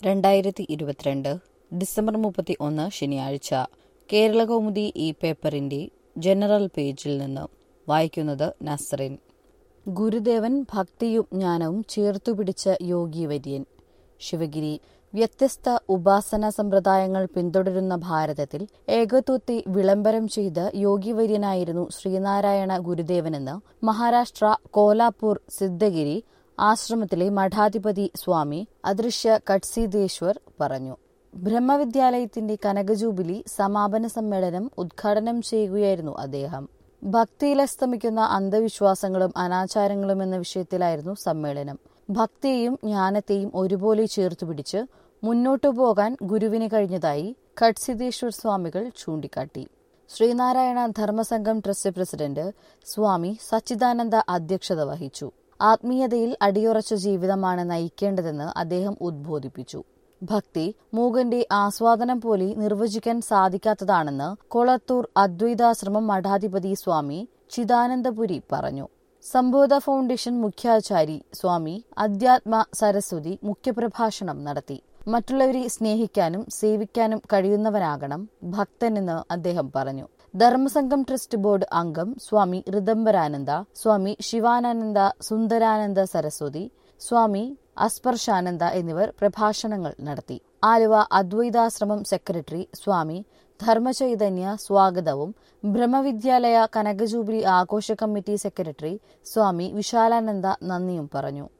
രണ്ടായിരത്തി ഇരുപത്തിരണ്ട് ഡിസംബർ മുപ്പത്തി ഒന്ന് ശനിയാഴ്ച കേരളകൗമുദി ഈ പേപ്പറിന്റെ ജനറൽ പേജിൽ നിന്ന് വായിക്കുന്നത് നസ്റിൻ ഗുരുദേവൻ ഭക്തിയും ജ്ഞാനവും ചേർത്തുപിടിച്ച യോഗീവര്യൻ ശിവഗിരി വ്യത്യസ്ത ഉപാസന സമ്പ്രദായങ്ങൾ പിന്തുടരുന്ന ഭാരതത്തിൽ ഏകത്വത്തെ വിളംബരം ചെയ്ത യോഗിവര്യനായിരുന്നു ശ്രീനാരായണ ഗുരുദേവനെന്ന് മഹാരാഷ്ട്ര കോലാപൂർ സിദ്ധഗിരി ആശ്രമത്തിലെ മഠാധിപതി സ്വാമി അദൃശ്യ കട്സിദേശ്വർ പറഞ്ഞു ബ്രഹ്മവിദ്യാലയത്തിന്റെ കനകജൂബിലി സമാപന സമ്മേളനം ഉദ്ഘാടനം ചെയ്യുകയായിരുന്നു അദ്ദേഹം ഭക്തിയിലസ്തമിക്കുന്ന അന്ധവിശ്വാസങ്ങളും അനാചാരങ്ങളും എന്ന വിഷയത്തിലായിരുന്നു സമ്മേളനം ഭക്തിയെയും ജ്ഞാനത്തെയും ഒരുപോലെ ചേർത്തുപിടിച്ച് മുന്നോട്ടു പോകാൻ ഗുരുവിന് കഴിഞ്ഞതായി ഖഡ്സിദേശ്വർ സ്വാമികൾ ചൂണ്ടിക്കാട്ടി ശ്രീനാരായണ ധർമ്മസംഘം ട്രസ്റ്റ് പ്രസിഡന്റ് സ്വാമി സച്ചിദാനന്ദ അധ്യക്ഷത വഹിച്ചു ആത്മീയതയിൽ അടിയുറച്ച ജീവിതമാണ് നയിക്കേണ്ടതെന്ന് അദ്ദേഹം ഉദ്ബോധിപ്പിച്ചു ഭക്തി മൂകന്റെ ആസ്വാദനം പോലെ നിർവചിക്കാൻ സാധിക്കാത്തതാണെന്ന് കൊളത്തൂർ അദ്വൈതാശ്രമം മഠാധിപതി സ്വാമി ചിദാനന്ദപുരി പറഞ്ഞു സംബോധ ഫൗണ്ടേഷൻ മുഖ്യാചാരി സ്വാമി അധ്യാത്മ സരസ്വതി മുഖ്യപ്രഭാഷണം നടത്തി മറ്റുള്ളവരെ സ്നേഹിക്കാനും സേവിക്കാനും കഴിയുന്നവനാകണം ഭക്തനെന്ന് അദ്ദേഹം പറഞ്ഞു ധർമ്മസംഘം ട്രസ്റ്റ് ബോർഡ് അംഗം സ്വാമി ഋദംബരാനന്ദ സ്വാമി ശിവാനന്ദ സുന്ദരാനന്ദ സരസ്വതി സ്വാമി അസ്പർശാനന്ദ എന്നിവർ പ്രഭാഷണങ്ങൾ നടത്തി ആലുവ അദ്വൈതാശ്രമം സെക്രട്ടറി സ്വാമി ധർമ്മചൈതന്യ സ്വാഗതവും ബ്രഹ്മവിദ്യാലയ കനകജൂബിലി ആഘോഷ കമ്മിറ്റി സെക്രട്ടറി സ്വാമി വിശാലാനന്ദ നന്ദിയും പറഞ്ഞു